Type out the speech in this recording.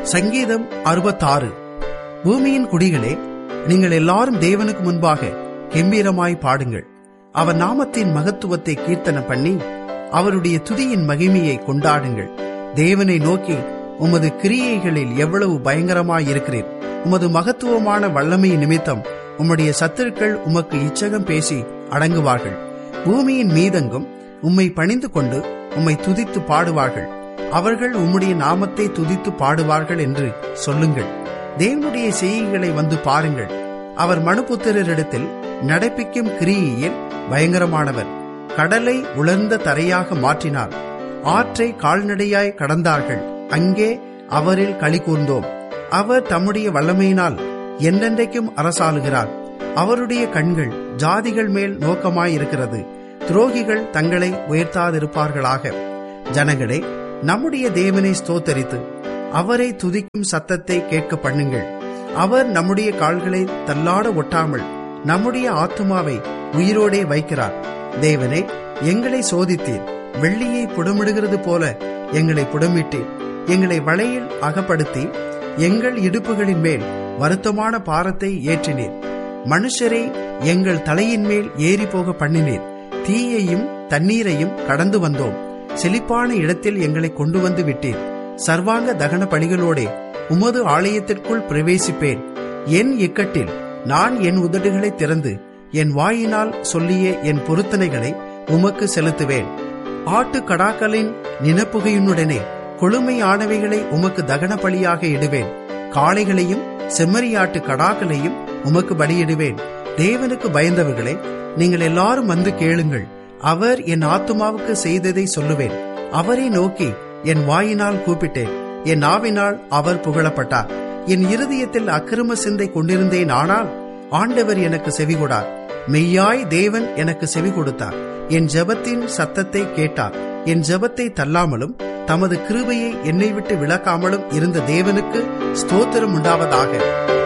சங்கீதம் அறுபத்தாறு பூமியின் குடிகளே நீங்கள் எல்லாரும் தேவனுக்கு முன்பாக கெம்பீரமாய் பாடுங்கள் அவர் நாமத்தின் மகத்துவத்தை கீர்த்தன பண்ணி அவருடைய துதியின் மகிமையை கொண்டாடுங்கள் தேவனை நோக்கி உமது கிரியைகளில் எவ்வளவு பயங்கரமாயிருக்கிறீர் உமது மகத்துவமான வல்லமை நிமித்தம் உம்முடைய சத்துருக்கள் உமக்கு இச்சகம் பேசி அடங்குவார்கள் பூமியின் மீதெங்கும் உம்மை பணிந்து கொண்டு உம்மை துதித்து பாடுவார்கள் அவர்கள் உம்முடைய நாமத்தை துதித்து பாடுவார்கள் என்று சொல்லுங்கள் தேவனுடைய செய்திகளை வந்து பாருங்கள் அவர் மனுபுத்திரரிடத்தில் நடப்பிக்கும் கிரியையில் பயங்கரமானவர் கடலை உலர்ந்த தரையாக மாற்றினார் ஆற்றை கால்நடையாய் கடந்தார்கள் அங்கே அவரில் களி கூர்ந்தோம் அவர் தம்முடைய வல்லமையினால் என்றென்றைக்கும் அரசாளுகிறார் அவருடைய கண்கள் ஜாதிகள் மேல் நோக்கமாயிருக்கிறது துரோகிகள் தங்களை உயர்த்தாதிருப்பார்களாக ஜனங்களே நம்முடைய தேவனை ஸ்தோத்தரித்து அவரை துதிக்கும் சத்தத்தை கேட்க பண்ணுங்கள் அவர் நம்முடைய கால்களை தள்ளாட ஒட்டாமல் நம்முடைய ஆத்துமாவை உயிரோடே வைக்கிறார் தேவனே எங்களை சோதித்தீர் வெள்ளியை புடமிடுகிறது போல எங்களை புடமிட்டீர் எங்களை வலையில் அகப்படுத்தி எங்கள் இடுப்புகளின் மேல் வருத்தமான பாரத்தை ஏற்றினீர் மனுஷரை எங்கள் தலையின் மேல் ஏறி போக பண்ணினீர் தீயையும் தண்ணீரையும் கடந்து வந்தோம் செழிப்பான இடத்தில் எங்களை கொண்டு வந்து விட்டீர் சர்வாங்க தகன பணிகளோடே உமது ஆலயத்திற்குள் பிரவேசிப்பேன் என் இக்கட்டில் நான் என் உதடுகளை திறந்து என் வாயினால் சொல்லிய என் பொருத்தனைகளை உமக்கு செலுத்துவேன் ஆட்டு கடாக்களின் நினப்புகையினுடனே கொழுமையானவைகளை உமக்கு தகன பலியாக இடுவேன் காளைகளையும் செம்மறியாட்டு கடாக்களையும் உமக்கு பலியிடுவேன் தேவனுக்கு பயந்தவர்களே நீங்கள் எல்லாரும் வந்து கேளுங்கள் அவர் என் ஆத்துமாவுக்கு செய்ததை சொல்லுவேன் அவரை நோக்கி என் வாயினால் கூப்பிட்டேன் என் நாவினால் அவர் புகழப்பட்டார் என் இருதயத்தில் அக்கிரம சிந்தை கொண்டிருந்தேன் ஆனால் ஆண்டவர் எனக்கு செவிகொடார் மெய்யாய் தேவன் எனக்கு செவி கொடுத்தார் என் ஜெபத்தின் சத்தத்தை கேட்டார் என் ஜெபத்தை தள்ளாமலும் தமது கிருபையை என்னை விட்டு விலக்காமலும் இருந்த தேவனுக்கு ஸ்தோத்திரம் உண்டாவதாக